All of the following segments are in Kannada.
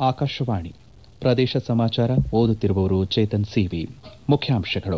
ಆಕಾಶವಾಣಿ ಪ್ರದೇಶ ಸಮಾಚಾರ ಓದುತ್ತಿರುವವರು ಚೇತನ್ ಸಿವಿ ಮುಖ್ಯಾಂಶಗಳು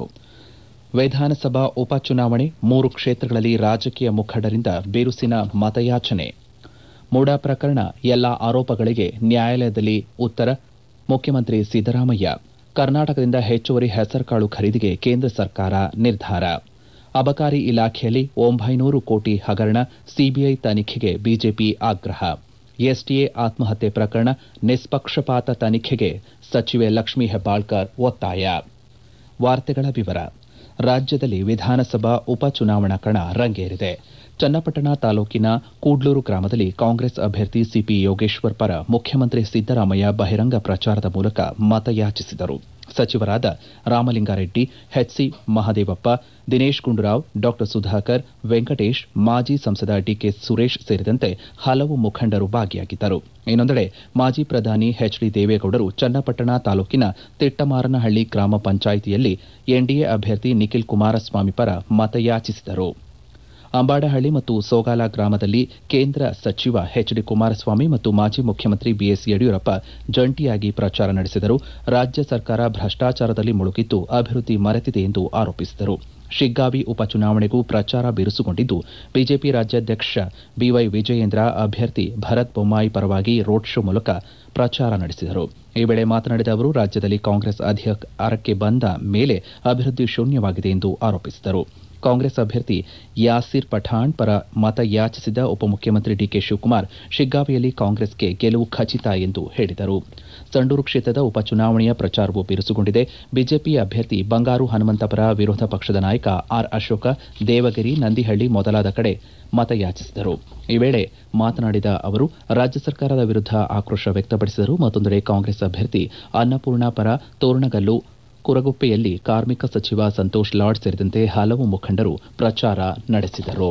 ವಿಧಾನಸಭಾ ಉಪಚುನಾವಣೆ ಮೂರು ಕ್ಷೇತ್ರಗಳಲ್ಲಿ ರಾಜಕೀಯ ಮುಖಂಡರಿಂದ ಬಿರುಸಿನ ಮತಯಾಚನೆ ಮುಡಾ ಪ್ರಕರಣ ಎಲ್ಲಾ ಆರೋಪಗಳಿಗೆ ನ್ಯಾಯಾಲಯದಲ್ಲಿ ಉತ್ತರ ಮುಖ್ಯಮಂತ್ರಿ ಸಿದ್ದರಾಮಯ್ಯ ಕರ್ನಾಟಕದಿಂದ ಹೆಚ್ಚುವರಿ ಹೆಸರುಕಾಳು ಖರೀದಿಗೆ ಕೇಂದ್ರ ಸರ್ಕಾರ ನಿರ್ಧಾರ ಅಬಕಾರಿ ಇಲಾಖೆಯಲ್ಲಿ ಒಂಬೈನೂರು ಕೋಟಿ ಹಗರಣ ಸಿಬಿಐ ತನಿಖೆಗೆ ಬಿಜೆಪಿ ಆಗ್ರಹ ಎಸ್ಟಿಎ ಆತ್ಮಹತ್ಯೆ ಪ್ರಕರಣ ನಿಷ್ಪಕ್ಷಪಾತ ತನಿಖೆಗೆ ಸಚಿವೆ ಲಕ್ಷ್ಮೀ ಹೆಬ್ಬಾಳ್ಕರ್ ಒತ್ತಾಯ ವಾರ್ತೆಗಳ ವಿವರ ರಾಜ್ಯದಲ್ಲಿ ವಿಧಾನಸಭಾ ಉಪಚುನಾವಣಾ ಕಣ ರಂಗೇರಿದೆ ಚನ್ನಪಟ್ಟಣ ತಾಲೂಕಿನ ಕೂಡ್ಲೂರು ಗ್ರಾಮದಲ್ಲಿ ಕಾಂಗ್ರೆಸ್ ಅಭ್ಯರ್ಥಿ ಸಿಪಿ ಯೋಗೇಶ್ವರ್ ಪರ ಮುಖ್ಯಮಂತ್ರಿ ಸಿದ್ದರಾಮಯ್ಯ ಬಹಿರಂಗ ಪ್ರಚಾರದ ಮೂಲಕ ಮತಯಾಚಿಸಿದರು ಸಚಿವರಾದ ರಾಮಲಿಂಗಾರೆಡ್ಡಿ ಎಚ್ಸಿ ಮಹದೇವಪ್ಪ ದಿನೇಶ್ ಗುಂಡೂರಾವ್ ಡಾ ಸುಧಾಕರ್ ವೆಂಕಟೇಶ್ ಮಾಜಿ ಸಂಸದ ಡಿಕೆ ಸುರೇಶ್ ಸೇರಿದಂತೆ ಹಲವು ಮುಖಂಡರು ಭಾಗಿಯಾಗಿದ್ದರು ಇನ್ನೊಂದೆಡೆ ಮಾಜಿ ಪ್ರಧಾನಿ ಎಚ್ ಡಿ ದೇವೇಗೌಡರು ಚನ್ನಪಟ್ಟಣ ತಾಲೂಕಿನ ತಿಟ್ಟಮಾರನಹಳ್ಳಿ ಗ್ರಾಮ ಪಂಚಾಯಿತಿಯಲ್ಲಿ ಎನ್ಡಿಎ ಅಭ್ಯರ್ಥಿ ನಿಖಿಲ್ ಕುಮಾರಸ್ವಾಮಿ ಪರ ಮತಯಾಚಿಸಿದರು ಅಂಬಾಡಹಳ್ಳಿ ಮತ್ತು ಸೋಗಾಲ ಗ್ರಾಮದಲ್ಲಿ ಕೇಂದ್ರ ಸಚಿವ ಎಚ್ ಡಿ ಕುಮಾರಸ್ವಾಮಿ ಮತ್ತು ಮಾಜಿ ಮುಖ್ಯಮಂತ್ರಿ ಬಿಎಸ್ ಯಡಿಯೂರಪ್ಪ ಜಂಟಿಯಾಗಿ ಪ್ರಚಾರ ನಡೆಸಿದರು ರಾಜ್ಯ ಸರ್ಕಾರ ಭ್ರಷ್ಟಾಚಾರದಲ್ಲಿ ಮುಳುಗಿದ್ದು ಅಭಿವೃದ್ಧಿ ಮರೆತಿದೆ ಎಂದು ಆರೋಪಿಸಿದರು ಶಿಗ್ಗಾವಿ ಉಪಚುನಾವಣೆಗೂ ಪ್ರಚಾರ ಬಿರುಸುಗೊಂಡಿದ್ದು ಬಿಜೆಪಿ ರಾಜ್ಯಾಧ್ಯಕ್ಷ ಬಿವೈ ವಿಜಯೇಂದ್ರ ಅಭ್ಯರ್ಥಿ ಭರತ್ ಬೊಮ್ಮಾಯಿ ಪರವಾಗಿ ರೋಡ್ ಶೋ ಮೂಲಕ ಪ್ರಚಾರ ನಡೆಸಿದರು ಈ ವೇಳೆ ಮಾತನಾಡಿದ ಅವರು ರಾಜ್ಯದಲ್ಲಿ ಕಾಂಗ್ರೆಸ್ ಅಧಿಕಾರಕ್ಕೆ ಬಂದ ಮೇಲೆ ಅಭಿವೃದ್ಧಿ ಶೂನ್ಯವಾಗಿದೆ ಎಂದು ಆರೋಪಿಸಿದರು ಕಾಂಗ್ರೆಸ್ ಅಭ್ಯರ್ಥಿ ಯಾಸಿರ್ ಪಠಾಣ್ ಪರ ಮತಯಾಚಿಸಿದ ಉಪಮುಖ್ಯಮಂತ್ರಿ ಡಿಕೆ ಶಿವಕುಮಾರ್ ಶಿಗ್ಗಾವಿಯಲ್ಲಿ ಕಾಂಗ್ರೆಸ್ಗೆ ಗೆಲುವು ಖಚಿತ ಎಂದು ಹೇಳಿದರು ಸಂಡೂರು ಕ್ಷೇತ್ರದ ಉಪಚುನಾವಣೆಯ ಪ್ರಚಾರವೂ ಬಿರುಸುಗೊಂಡಿದೆ ಬಿಜೆಪಿ ಅಭ್ಯರ್ಥಿ ಬಂಗಾರು ಹನುಮಂತ ಪರ ವಿರೋಧ ಪಕ್ಷದ ನಾಯಕ ಆರ್ ಅಶೋಕ ದೇವಗಿರಿ ನಂದಿಹಳ್ಳಿ ಮೊದಲಾದ ಕಡೆ ಮತಯಾಚಿಸಿದರು ಈ ವೇಳೆ ಮಾತನಾಡಿದ ಅವರು ರಾಜ್ಯ ಸರ್ಕಾರದ ವಿರುದ್ಧ ಆಕ್ರೋಶ ವ್ಯಕ್ತಪಡಿಸಿದರು ಮತ್ತೊಂದೆಡೆ ಕಾಂಗ್ರೆಸ್ ಅಭ್ಯರ್ಥಿ ಅನ್ನಪೂರ್ಣ ಪರ ತೋರಣಗಲ್ಲು ಕುರಗುಪ್ಪೆಯಲ್ಲಿ ಕಾರ್ಮಿಕ ಸಚಿವ ಸಂತೋಷ್ ಲಾಡ್ ಸೇರಿದಂತೆ ಹಲವು ಮುಖಂಡರು ಪ್ರಚಾರ ನಡೆಸಿದರು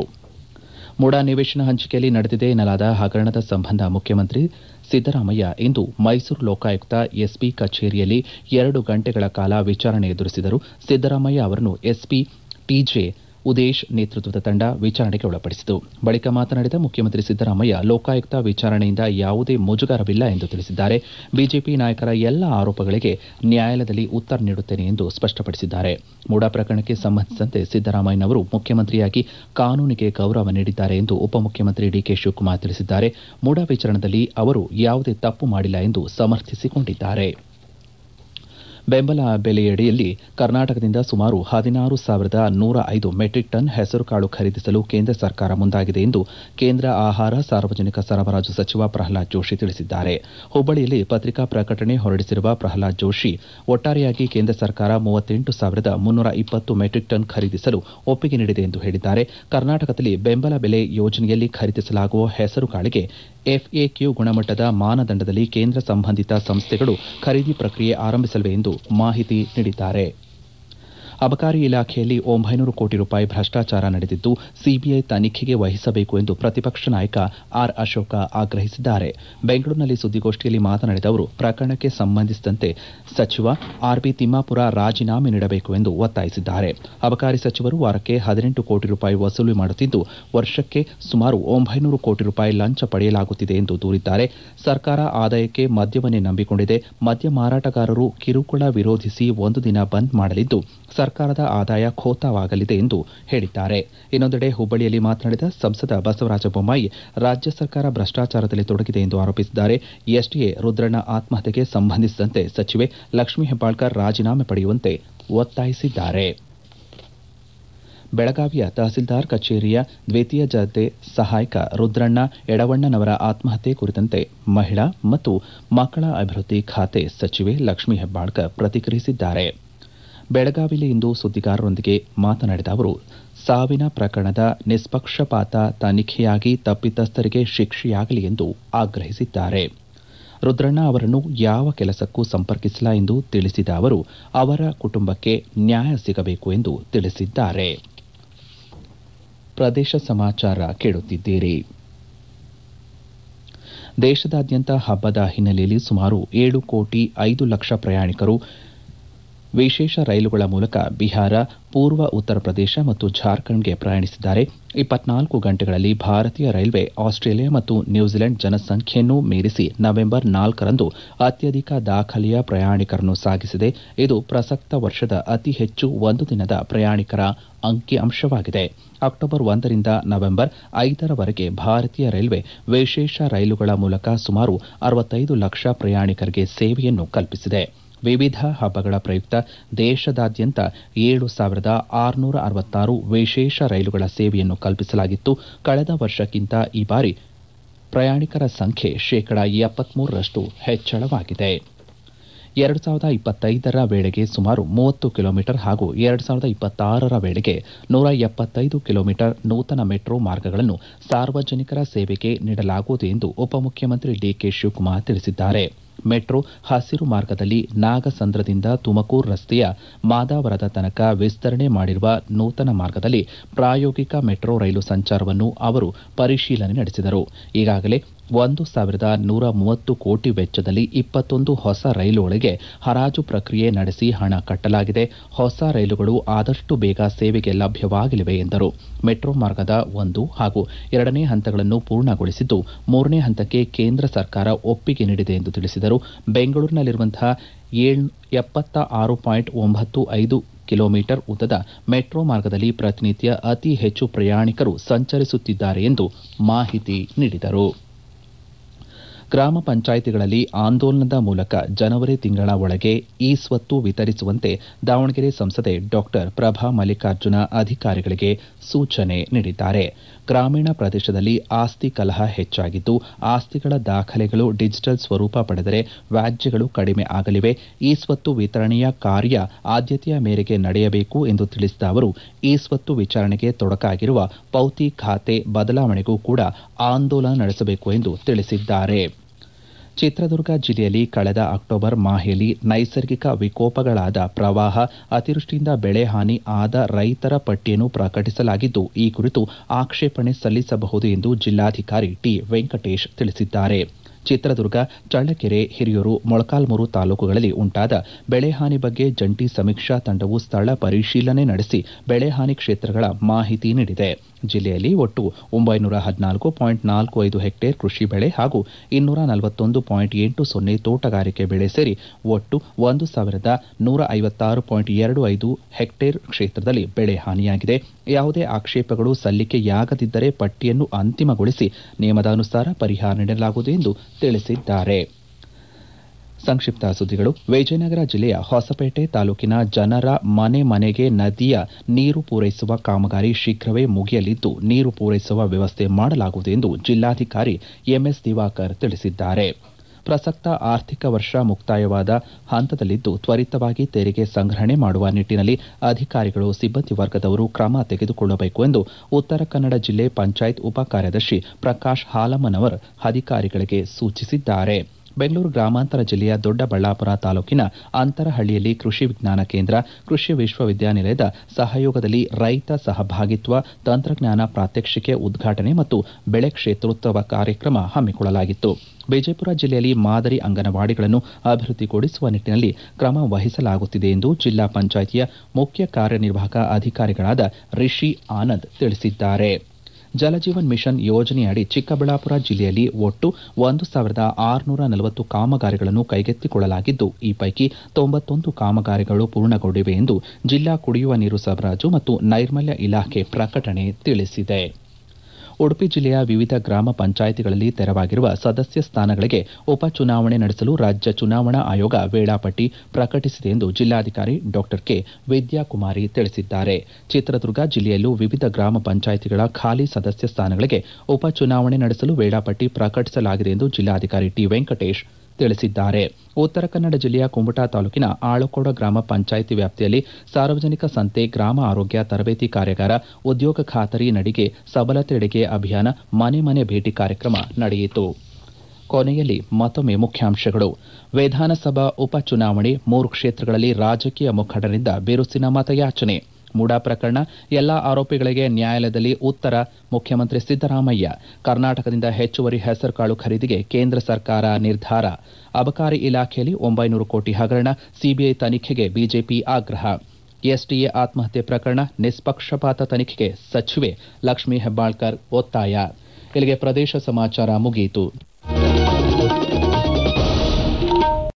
ಮುಡಾ ನಿವೇಶನ ಹಂಚಿಕೆಯಲ್ಲಿ ನಡೆದಿದೆ ಎನ್ನಲಾದ ಹಗರಣದ ಸಂಬಂಧ ಮುಖ್ಯಮಂತ್ರಿ ಸಿದ್ದರಾಮಯ್ಯ ಇಂದು ಮೈಸೂರು ಲೋಕಾಯುಕ್ತ ಎಸ್ಪಿ ಕಚೇರಿಯಲ್ಲಿ ಎರಡು ಗಂಟೆಗಳ ಕಾಲ ವಿಚಾರಣೆ ಎದುರಿಸಿದರು ಸಿದ್ದರಾಮಯ್ಯ ಅವರನ್ನು ಎಸ್ಪಿ ಟಿಜೆ ಉದೇಶ್ ನೇತೃತ್ವದ ತಂಡ ವಿಚಾರಣೆಗೆ ಒಳಪಡಿಸಿತು ಬಳಿಕ ಮಾತನಾಡಿದ ಮುಖ್ಯಮಂತ್ರಿ ಸಿದ್ದರಾಮಯ್ಯ ಲೋಕಾಯುಕ್ತ ವಿಚಾರಣೆಯಿಂದ ಯಾವುದೇ ಮುಜುಗರವಿಲ್ಲ ಎಂದು ತಿಳಿಸಿದ್ದಾರೆ ಬಿಜೆಪಿ ನಾಯಕರ ಎಲ್ಲ ಆರೋಪಗಳಿಗೆ ನ್ಯಾಯಾಲಯದಲ್ಲಿ ಉತ್ತರ ನೀಡುತ್ತೇನೆ ಎಂದು ಸ್ಪಷ್ಟಪಡಿಸಿದ್ದಾರೆ ಮೂಡಾ ಪ್ರಕರಣಕ್ಕೆ ಸಂಬಂಧಿಸಿದಂತೆ ಸಿದ್ದರಾಮಯ್ಯನವರು ಮುಖ್ಯಮಂತ್ರಿಯಾಗಿ ಕಾನೂನಿಗೆ ಗೌರವ ನೀಡಿದ್ದಾರೆ ಎಂದು ಉಪಮುಖ್ಯಮಂತ್ರಿ ಡಿಕೆ ಶಿವಕುಮಾರ್ ತಿಳಿಸಿದ್ದಾರೆ ಮೂಡಾ ವಿಚಾರಣದಲ್ಲಿ ಅವರು ಯಾವುದೇ ತಪ್ಪು ಮಾಡಿಲ್ಲ ಎಂದು ಸಮರ್ಥಿಸಿಕೊಂಡಿದ್ದಾರೆ ಬೆಂಬಲ ಬೆಲೆಯಡಿಯಲ್ಲಿ ಕರ್ನಾಟಕದಿಂದ ಸುಮಾರು ಹದಿನಾರು ಸಾವಿರದ ನೂರ ಐದು ಮೆಟ್ರಿಕ್ ಟನ್ ಹೆಸರುಕಾಳು ಖರೀದಿಸಲು ಕೇಂದ್ರ ಸರ್ಕಾರ ಮುಂದಾಗಿದೆ ಎಂದು ಕೇಂದ್ರ ಆಹಾರ ಸಾರ್ವಜನಿಕ ಸರಬರಾಜು ಸಚಿವ ಪ್ರಹ್ಲಾದ್ ಜೋಶಿ ತಿಳಿಸಿದ್ದಾರೆ ಹುಬ್ಬಳ್ಳಿಯಲ್ಲಿ ಪತ್ರಿಕಾ ಪ್ರಕಟಣೆ ಹೊರಡಿಸಿರುವ ಪ್ರಹ್ಲಾದ್ ಜೋಶಿ ಒಟ್ಟಾರೆಯಾಗಿ ಕೇಂದ್ರ ಸರ್ಕಾರ ಮೂವತ್ತೆಂಟು ಸಾವಿರದ ಮುನ್ನೂರ ಇಪ್ಪತ್ತು ಮೆಟ್ರಿಕ್ ಟನ್ ಖರೀದಿಸಲು ಒಪ್ಪಿಗೆ ನೀಡಿದೆ ಎಂದು ಹೇಳಿದ್ದಾರೆ ಕರ್ನಾಟಕದಲ್ಲಿ ಬೆಂಬಲ ಬೆಲೆ ಯೋಜನೆಯಲ್ಲಿ ಖರೀದಿಸಲಾಗುವ ಹೆಸರುಕಾಳಿಗೆ ಎಫ್ಎಕ್ಯೂ ಗುಣಮಟ್ಟದ ಮಾನದಂಡದಲ್ಲಿ ಕೇಂದ್ರ ಸಂಬಂಧಿತ ಸಂಸ್ಥೆಗಳು ಖರೀದಿ ಪ್ರಕ್ರಿಯೆ ಆರಂಭಿಸಲಿವೆ ಎಂದು ಮಾಹಿತಿ ನೀಡಿದ್ದಾರೆ ಅಬಕಾರಿ ಇಲಾಖೆಯಲ್ಲಿ ಒಂಬೈನೂರು ಕೋಟಿ ರೂಪಾಯಿ ಭ್ರಷ್ಟಾಚಾರ ನಡೆದಿದ್ದು ಸಿಬಿಐ ತನಿಖೆಗೆ ವಹಿಸಬೇಕು ಎಂದು ಪ್ರತಿಪಕ್ಷ ನಾಯಕ ಆರ್ ಅಶೋಕ ಆಗ್ರಹಿಸಿದ್ದಾರೆ ಬೆಂಗಳೂರಿನಲ್ಲಿ ಸುದ್ದಿಗೋಷ್ಠಿಯಲ್ಲಿ ಮಾತನಾಡಿದ ಅವರು ಪ್ರಕರಣಕ್ಕೆ ಸಂಬಂಧಿಸಿದಂತೆ ಸಚಿವ ಆರ್ಬಿ ತಿಮ್ಮಾಪುರ ರಾಜೀನಾಮೆ ನೀಡಬೇಕು ಎಂದು ಒತ್ತಾಯಿಸಿದ್ದಾರೆ ಅಬಕಾರಿ ಸಚಿವರು ವಾರಕ್ಕೆ ಹದಿನೆಂಟು ಕೋಟಿ ರೂಪಾಯಿ ವಸೂಲಿ ಮಾಡುತ್ತಿದ್ದು ವರ್ಷಕ್ಕೆ ಸುಮಾರು ಒಂಬೈನೂರು ಕೋಟಿ ರೂಪಾಯಿ ಲಂಚ ಪಡೆಯಲಾಗುತ್ತಿದೆ ಎಂದು ದೂರಿದ್ದಾರೆ ಸರ್ಕಾರ ಆದಾಯಕ್ಕೆ ಮದ್ಯವನ್ನೇ ನಂಬಿಕೊಂಡಿದೆ ಮದ್ಯ ಮಾರಾಟಗಾರರು ಕಿರುಕುಳ ವಿರೋಧಿಸಿ ಒಂದು ದಿನ ಬಂದ್ ಮಾಡಲಿದ್ದು ಸರ್ಕಾರದ ಆದಾಯ ಖೋತವಾಗಲಿದೆ ಎಂದು ಹೇಳಿದ್ದಾರೆ ಇನ್ನೊಂದೆಡೆ ಹುಬ್ಬಳ್ಳಿಯಲ್ಲಿ ಮಾತನಾಡಿದ ಸಂಸದ ಬಸವರಾಜ ಬೊಮ್ಮಾಯಿ ರಾಜ್ಯ ಸರ್ಕಾರ ಭ್ರಷ್ಟಾಚಾರದಲ್ಲಿ ತೊಡಗಿದೆ ಎಂದು ಆರೋಪಿಸಿದ್ದಾರೆ ಎಸ್ಟಿಎ ರುದ್ರಣ್ಣ ಆತ್ಮಹತ್ಯೆಗೆ ಸಂಬಂಧಿಸಿದಂತೆ ಸಚಿವೆ ಲಕ್ಷ್ಮೀ ಹೆಬ್ಬಾಳ್ಕರ್ ರಾಜೀನಾಮೆ ಪಡೆಯುವಂತೆ ಒತ್ತಾಯಿಸಿದ್ದಾರೆ ಬೆಳಗಾವಿಯ ತಹಸೀಲ್ದಾರ್ ಕಚೇರಿಯ ದ್ವಿತೀಯ ದರ್ಜೆ ಸಹಾಯಕ ರುದ್ರಣ್ಣ ಎಡವಣ್ಣನವರ ಆತ್ಮಹತ್ಯೆ ಕುರಿತಂತೆ ಮಹಿಳಾ ಮತ್ತು ಮಕ್ಕಳ ಅಭಿವೃದ್ಧಿ ಖಾತೆ ಸಚಿವೆ ಲಕ್ಷ್ಮೀ ಹೆಬ್ಬಾಳ್ಕರ್ ಪ್ರತಿಕ್ರಿಯಿಸಿದ್ದಾರೆ ಬೆಳಗಾವಿಯಲ್ಲಿಂದು ಸುದ್ದಿಗಾರರೊಂದಿಗೆ ಮಾತನಾಡಿದ ಅವರು ಸಾವಿನ ಪ್ರಕರಣದ ನಿಷ್ಪಕ್ಷಪಾತ ತನಿಖೆಯಾಗಿ ತಪ್ಪಿತಸ್ಥರಿಗೆ ಶಿಕ್ಷೆಯಾಗಲಿ ಎಂದು ಆಗ್ರಹಿಸಿದ್ದಾರೆ ರುದ್ರಣ್ಣ ಅವರನ್ನು ಯಾವ ಕೆಲಸಕ್ಕೂ ಸಂಪರ್ಕಿಸಿಲ್ಲ ಎಂದು ತಿಳಿಸಿದ ಅವರು ಅವರ ಕುಟುಂಬಕ್ಕೆ ನ್ಯಾಯ ಸಿಗಬೇಕು ಎಂದು ತಿಳಿಸಿದ್ದಾರೆ ಪ್ರದೇಶ ಸಮಾಚಾರ ಕೇಳುತ್ತಿದ್ದೀರಿ ದೇಶದಾದ್ಯಂತ ಹಬ್ಬದ ಹಿನ್ನೆಲೆಯಲ್ಲಿ ಸುಮಾರು ಏಳು ಕೋಟಿ ಐದು ಲಕ್ಷ ಪ್ರಯಾಣಿಕರು ವಿಶೇಷ ರೈಲುಗಳ ಮೂಲಕ ಬಿಹಾರ ಪೂರ್ವ ಉತ್ತರ ಪ್ರದೇಶ ಮತ್ತು ಜಾರ್ಖಂಡ್ಗೆ ಪ್ರಯಾಣಿಸಿದ್ದಾರೆ ಇಪ್ಪತ್ನಾಲ್ಕು ಗಂಟೆಗಳಲ್ಲಿ ಭಾರತೀಯ ರೈಲ್ವೆ ಆಸ್ಟ್ರೇಲಿಯಾ ಮತ್ತು ನ್ಯೂಜಿಲೆಂಡ್ ಜನಸಂಖ್ಯೆಯನ್ನು ಮೀರಿಸಿ ನವೆಂಬರ್ ನಾಲ್ಕರಂದು ಅತ್ಯಧಿಕ ದಾಖಲೆಯ ಪ್ರಯಾಣಿಕರನ್ನು ಸಾಗಿಸಿದೆ ಇದು ಪ್ರಸಕ್ತ ವರ್ಷದ ಅತಿ ಹೆಚ್ಚು ಒಂದು ದಿನದ ಪ್ರಯಾಣಿಕರ ಅಂಕಿಅಂಶವಾಗಿದೆ ಅಕ್ಟೋಬರ್ ಒಂದರಿಂದ ನವೆಂಬರ್ ಐದರವರೆಗೆ ಭಾರತೀಯ ರೈಲ್ವೆ ವಿಶೇಷ ರೈಲುಗಳ ಮೂಲಕ ಸುಮಾರು ಅರವತ್ತೈದು ಲಕ್ಷ ಪ್ರಯಾಣಿಕರಿಗೆ ಸೇವೆಯನ್ನು ಕಲ್ಪಿಸಿದೆ ವಿವಿಧ ಹಬ್ಬಗಳ ಪ್ರಯುಕ್ತ ದೇಶದಾದ್ಯಂತ ಏಳು ಸಾವಿರದ ಆರುನೂರ ಅರವತ್ತಾರು ವಿಶೇಷ ರೈಲುಗಳ ಸೇವೆಯನ್ನು ಕಲ್ಪಿಸಲಾಗಿತ್ತು ಕಳೆದ ವರ್ಷಕ್ಕಿಂತ ಈ ಬಾರಿ ಪ್ರಯಾಣಿಕರ ಸಂಖ್ಯೆ ಶೇಕಡ ಎಪ್ಪತ್ಮೂರರಷ್ಟು ಹೆಚ್ಚಳವಾಗಿದೆ ಎರಡು ಸಾವಿರದ ಇಪ್ಪತ್ತೈದರ ವೇಳೆಗೆ ಸುಮಾರು ಮೂವತ್ತು ಕಿಲೋಮೀಟರ್ ಹಾಗೂ ಎರಡು ಸಾವಿರದ ಇಪ್ಪತ್ತಾರರ ವೇಳೆಗೆ ನೂರ ಎಪ್ಪತ್ತೈದು ಕಿಲೋಮೀಟರ್ ನೂತನ ಮೆಟ್ರೋ ಮಾರ್ಗಗಳನ್ನು ಸಾರ್ವಜನಿಕರ ಸೇವೆಗೆ ನೀಡಲಾಗುವುದು ಎಂದು ಉಪಮುಖ್ಯಮಂತ್ರಿ ಡಿಕೆ ಶಿವಕುಮಾರ್ ತಿಳಿಸಿದ್ದಾರೆ ಮೆಟ್ರೋ ಹಸಿರು ಮಾರ್ಗದಲ್ಲಿ ನಾಗಸಂದ್ರದಿಂದ ತುಮಕೂರು ರಸ್ತೆಯ ಮಾದಾವರದ ತನಕ ವಿಸ್ತರಣೆ ಮಾಡಿರುವ ನೂತನ ಮಾರ್ಗದಲ್ಲಿ ಪ್ರಾಯೋಗಿಕ ಮೆಟ್ರೋ ರೈಲು ಸಂಚಾರವನ್ನು ಅವರು ಪರಿಶೀಲನೆ ನಡೆಸಿದರು ಈಗಾಗಲೇ ಒಂದು ಸಾವಿರದ ನೂರ ಮೂವತ್ತು ಕೋಟಿ ವೆಚ್ಚದಲ್ಲಿ ಇಪ್ಪತ್ತೊಂದು ಹೊಸ ರೈಲುಗಳಿಗೆ ಹರಾಜು ಪ್ರಕ್ರಿಯೆ ನಡೆಸಿ ಹಣ ಕಟ್ಟಲಾಗಿದೆ ಹೊಸ ರೈಲುಗಳು ಆದಷ್ಟು ಬೇಗ ಸೇವೆಗೆ ಲಭ್ಯವಾಗಲಿವೆ ಎಂದರು ಮೆಟ್ರೋ ಮಾರ್ಗದ ಒಂದು ಹಾಗೂ ಎರಡನೇ ಹಂತಗಳನ್ನು ಪೂರ್ಣಗೊಳಿಸಿದ್ದು ಮೂರನೇ ಹಂತಕ್ಕೆ ಕೇಂದ್ರ ಸರ್ಕಾರ ಒಪ್ಪಿಗೆ ನೀಡಿದೆ ಎಂದು ತಿಳಿಸಿದರು ಬೆಂಗಳೂರಿನಲ್ಲಿರುವಂತಹ ಎಪ್ಪತ್ತ ಆರು ಪಾಯಿಂಟ್ ಒಂಬತ್ತು ಐದು ಕಿಲೋಮೀಟರ್ ಉದ್ದದ ಮೆಟ್ರೋ ಮಾರ್ಗದಲ್ಲಿ ಪ್ರತಿನಿತ್ಯ ಅತಿ ಹೆಚ್ಚು ಪ್ರಯಾಣಿಕರು ಸಂಚರಿಸುತ್ತಿದ್ದಾರೆ ಎಂದು ಮಾಹಿತಿ ನೀಡಿದರು ಗ್ರಾಮ ಪಂಚಾಯಿತಿಗಳಲ್ಲಿ ಆಂದೋಲನದ ಮೂಲಕ ಜನವರಿ ತಿಂಗಳ ಒಳಗೆ ಇ ಸ್ವತ್ತು ವಿತರಿಸುವಂತೆ ದಾವಣಗೆರೆ ಸಂಸದೆ ಡಾಕ್ಟರ್ ಪ್ರಭಾ ಮಲ್ಲಿಕಾರ್ಜುನ ಅಧಿಕಾರಿಗಳಿಗೆ ಸೂಚನೆ ನೀಡಿದ್ದಾರೆ ಗ್ರಾಮೀಣ ಪ್ರದೇಶದಲ್ಲಿ ಆಸ್ತಿ ಕಲಹ ಹೆಚ್ಚಾಗಿದ್ದು ಆಸ್ತಿಗಳ ದಾಖಲೆಗಳು ಡಿಜಿಟಲ್ ಸ್ವರೂಪ ಪಡೆದರೆ ವ್ಯಾಜ್ಯಗಳು ಕಡಿಮೆ ಆಗಲಿವೆ ಇ ಸ್ವತ್ತು ವಿತರಣೆಯ ಕಾರ್ಯ ಆದ್ಯತೆಯ ಮೇರೆಗೆ ನಡೆಯಬೇಕು ಎಂದು ತಿಳಿಸಿದ ಅವರು ಇ ಸ್ವತ್ತು ವಿಚಾರಣೆಗೆ ತೊಡಕಾಗಿರುವ ಪೌತಿ ಖಾತೆ ಬದಲಾವಣೆಗೂ ಕೂಡ ಆಂದೋಲನ ನಡೆಸಬೇಕು ಎಂದು ತಿಳಿಸಿದ್ದಾರೆ ಚಿತ್ರದುರ್ಗ ಜಿಲ್ಲೆಯಲ್ಲಿ ಕಳೆದ ಅಕ್ಟೋಬರ್ ಮಾಹೆಯಲ್ಲಿ ನೈಸರ್ಗಿಕ ವಿಕೋಪಗಳಾದ ಪ್ರವಾಹ ಅತಿವೃಷ್ಟಿಯಿಂದ ಬೆಳೆ ಹಾನಿ ಆದ ರೈತರ ಪಟ್ಟಿಯನ್ನು ಪ್ರಕಟಿಸಲಾಗಿದ್ದು ಈ ಕುರಿತು ಆಕ್ಷೇಪಣೆ ಸಲ್ಲಿಸಬಹುದು ಎಂದು ಜಿಲ್ಲಾಧಿಕಾರಿ ಟಿ ವೆಂಕಟೇಶ್ ತಿಳಿಸಿದ್ದಾರೆ ಚಿತ್ರದುರ್ಗ ಚಳ್ಳಕೆರೆ ಹಿರಿಯೂರು ಮೊಳಕಾಲ್ಮೂರು ತಾಲೂಕುಗಳಲ್ಲಿ ಉಂಟಾದ ಬೆಳೆಹಾನಿ ಬಗ್ಗೆ ಜಂಟಿ ಸಮೀಕ್ಷಾ ತಂಡವು ಸ್ಥಳ ಪರಿಶೀಲನೆ ನಡೆಸಿ ಬೆಳೆಹಾನಿ ಕ್ಷೇತ್ರಗಳ ಮಾಹಿತಿ ನೀಡಿದೆ ಜಿಲ್ಲೆಯಲ್ಲಿ ಒಟ್ಟು ಒಂಬೈನೂರ ಹದಿನಾಲ್ಕು ಪಾಯಿಂಟ್ ನಾಲ್ಕು ಐದು ಹೆಕ್ಟೇರ್ ಕೃಷಿ ಬೆಳೆ ಹಾಗೂ ಇನ್ನೂರ ನಲವತ್ತೊಂದು ಪಾಯಿಂಟ್ ಎಂಟು ಸೊನ್ನೆ ತೋಟಗಾರಿಕೆ ಬೆಳೆ ಸೇರಿ ಒಟ್ಟು ಒಂದು ಸಾವಿರದ ನೂರ ಐವತ್ತಾರು ಪಾಯಿಂಟ್ ಎರಡು ಐದು ಹೆಕ್ಟೇರ್ ಕ್ಷೇತ್ರದಲ್ಲಿ ಬೆಳೆ ಹಾನಿಯಾಗಿದೆ ಯಾವುದೇ ಆಕ್ಷೇಪಗಳು ಸಲ್ಲಿಕೆಯಾಗದಿದ್ದರೆ ಪಟ್ಟಿಯನ್ನು ಅಂತಿಮಗೊಳಿಸಿ ನಿಯಮದಾನುಸಾರ ಪರಿಹಾರ ನೀಡಲಾಗುವುದು ಎಂದು ತಿಳಿಸಿದ್ದಾರೆ ಸಂಕ್ಷಿಪ್ತ ಸುದ್ದಿಗಳು ವಿಜಯನಗರ ಜಿಲ್ಲೆಯ ಹೊಸಪೇಟೆ ತಾಲೂಕಿನ ಜನರ ಮನೆ ಮನೆಗೆ ನದಿಯ ನೀರು ಪೂರೈಸುವ ಕಾಮಗಾರಿ ಶೀಘ್ರವೇ ಮುಗಿಯಲಿದ್ದು ನೀರು ಪೂರೈಸುವ ವ್ಯವಸ್ಥೆ ಮಾಡಲಾಗುವುದು ಎಂದು ಜಿಲ್ಲಾಧಿಕಾರಿ ಎಂಎಸ್ ದಿವಾಕರ್ ತಿಳಿಸಿದ್ದಾರೆ ಪ್ರಸಕ್ತ ಆರ್ಥಿಕ ವರ್ಷ ಮುಕ್ತಾಯವಾದ ಹಂತದಲ್ಲಿದ್ದು ತ್ವರಿತವಾಗಿ ತೆರಿಗೆ ಸಂಗ್ರಹಣೆ ಮಾಡುವ ನಿಟ್ಟಿನಲ್ಲಿ ಅಧಿಕಾರಿಗಳು ಸಿಬ್ಬಂದಿ ವರ್ಗದವರು ಕ್ರಮ ತೆಗೆದುಕೊಳ್ಳಬೇಕು ಎಂದು ಉತ್ತರ ಕನ್ನಡ ಜಿಲ್ಲೆ ಪಂಚಾಯತ್ ಉಪ ಕಾರ್ಯದರ್ಶಿ ಪ್ರಕಾಶ್ ಹಾಲಮ್ಮನವರ್ ಅಧಿಕಾರಿಗಳಿಗೆ ಸೂಚಿಸಿದ್ದಾರೆ ಬೆಂಗಳೂರು ಗ್ರಾಮಾಂತರ ಜಿಲ್ಲೆಯ ದೊಡ್ಡಬಳ್ಳಾಪುರ ತಾಲೂಕಿನ ಅಂತರಹಳ್ಳಿಯಲ್ಲಿ ಕೃಷಿ ವಿಜ್ಞಾನ ಕೇಂದ್ರ ಕೃಷಿ ವಿಶ್ವವಿದ್ಯಾನಿಲಯದ ಸಹಯೋಗದಲ್ಲಿ ರೈತ ಸಹಭಾಗಿತ್ವ ತಂತ್ರಜ್ಞಾನ ಪ್ರಾತ್ಯಕ್ಷಿಕೆ ಉದ್ಘಾಟನೆ ಮತ್ತು ಬೆಳೆ ಕ್ಷೇತ್ರೋತ್ಸವ ಕಾರ್ಯಕ್ರಮ ಹಮ್ಮಿಕೊಳ್ಳಲಾಗಿತ್ತು ವಿಜಯಪುರ ಜಿಲ್ಲೆಯಲ್ಲಿ ಮಾದರಿ ಅಂಗನವಾಡಿಗಳನ್ನು ಅಭಿವೃದ್ಧಿಗೊಳಿಸುವ ನಿಟ್ಟಿನಲ್ಲಿ ಕ್ರಮ ವಹಿಸಲಾಗುತ್ತಿದೆ ಎಂದು ಜಿಲ್ಲಾ ಪಂಚಾಯಿತಿಯ ಮುಖ್ಯ ಕಾರ್ಯನಿರ್ವಾಹಕ ಅಧಿಕಾರಿಗಳಾದ ರಿಷಿ ಆನಂದ್ ತಿಳಿಸಿದ್ದಾರೆ ಜಲಜೀವನ್ ಮಿಷನ್ ಯೋಜನೆಯಡಿ ಚಿಕ್ಕಬಳ್ಳಾಪುರ ಜಿಲ್ಲೆಯಲ್ಲಿ ಒಟ್ಟು ಒಂದು ಸಾವಿರದ ಆರುನೂರ ನಲವತ್ತು ಕಾಮಗಾರಿಗಳನ್ನು ಕೈಗೆತ್ತಿಕೊಳ್ಳಲಾಗಿದ್ದು ಈ ಪೈಕಿ ತೊಂಬತ್ತೊಂದು ಕಾಮಗಾರಿಗಳು ಪೂರ್ಣಗೊಂಡಿವೆ ಎಂದು ಜಿಲ್ಲಾ ಕುಡಿಯುವ ನೀರು ಸರಬರಾಜು ಮತ್ತು ನೈರ್ಮಲ್ಯ ಇಲಾಖೆ ಪ್ರಕಟಣೆ ತಿಳಿಸಿದೆ ಉಡುಪಿ ಜಿಲ್ಲೆಯ ವಿವಿಧ ಗ್ರಾಮ ಪಂಚಾಯಿತಿಗಳಲ್ಲಿ ತೆರವಾಗಿರುವ ಸದಸ್ಯ ಸ್ಥಾನಗಳಿಗೆ ಉಪಚುನಾವಣೆ ನಡೆಸಲು ರಾಜ್ಯ ಚುನಾವಣಾ ಆಯೋಗ ವೇಳಾಪಟ್ಟಿ ಪ್ರಕಟಿಸಿದೆ ಎಂದು ಜಿಲ್ಲಾಧಿಕಾರಿ ಡಾ ಕೆ ವಿದ್ಯಾಕುಮಾರಿ ತಿಳಿಸಿದ್ದಾರೆ ಚಿತ್ರದುರ್ಗ ಜಿಲ್ಲೆಯಲ್ಲೂ ವಿವಿಧ ಗ್ರಾಮ ಪಂಚಾಯಿತಿಗಳ ಖಾಲಿ ಸದಸ್ಯ ಸ್ಥಾನಗಳಿಗೆ ಉಪಚುನಾವಣೆ ನಡೆಸಲು ವೇಳಾಪಟ್ಟಿ ಪ್ರಕಟಿಸಲಾಗಿದೆ ಎಂದು ಜಿಲ್ಲಾಧಿಕಾರಿ ಟಿ ವೆಂಕಟೇಶ್ ತಿಳಿಸಿದ್ದಾರೆ ಉತ್ತರ ಕನ್ನಡ ಜಿಲ್ಲೆಯ ಕುಮಟಾ ತಾಲೂಕಿನ ಆಳಕೋಡ ಗ್ರಾಮ ಪಂಚಾಯಿತಿ ವ್ಯಾಪ್ತಿಯಲ್ಲಿ ಸಾರ್ವಜನಿಕ ಸಂತೆ ಗ್ರಾಮ ಆರೋಗ್ಯ ತರಬೇತಿ ಕಾರ್ಯಾಗಾರ ಉದ್ಯೋಗ ಖಾತರಿ ನಡಿಗೆ ಸಬಲತೆಡೆಗೆ ಅಭಿಯಾನ ಮನೆ ಮನೆ ಭೇಟಿ ಕಾರ್ಯಕ್ರಮ ನಡೆಯಿತು ಕೊನೆಯಲ್ಲಿ ಮತ್ತೊಮ್ಮೆ ಮುಖ್ಯಾಂಶಗಳು ವಿಧಾನಸಭಾ ಉಪಚುನಾವಣೆ ಮೂರು ಕ್ಷೇತ್ರಗಳಲ್ಲಿ ರಾಜಕೀಯ ಮುಖಂಡರಿಂದ ಬಿರುಸಿನ ಮತಯಾಚನೆ ಮುಡಾ ಪ್ರಕರಣ ಎಲ್ಲಾ ಆರೋಪಿಗಳಿಗೆ ನ್ಯಾಯಾಲಯದಲ್ಲಿ ಉತ್ತರ ಮುಖ್ಯಮಂತ್ರಿ ಸಿದ್ದರಾಮಯ್ಯ ಕರ್ನಾಟಕದಿಂದ ಹೆಚ್ಚುವರಿ ಹೆಸರುಕಾಳು ಖರೀದಿಗೆ ಕೇಂದ್ರ ಸರ್ಕಾರ ನಿರ್ಧಾರ ಅಬಕಾರಿ ಇಲಾಖೆಯಲ್ಲಿ ಒಂಬೈನೂರು ಕೋಟಿ ಹಗರಣ ಸಿಬಿಐ ತನಿಖೆಗೆ ಬಿಜೆಪಿ ಆಗ್ರಹ ಎಸ್ಟಿಎ ಆತ್ಮಹತ್ಯೆ ಪ್ರಕರಣ ನಿಷ್ಪಕ್ಷಪಾತ ತನಿಖೆಗೆ ಸಚಿವೆ ಲಕ್ಷ್ಮೀ ಹೆಬ್ಬಾಳ್ಕರ್ ಒತ್ತಾಯ ಇಲ್ಲಿಗೆ ಪ್ರದೇಶ ಸಮಾಚಾರ ಮುಗಿಯಿತು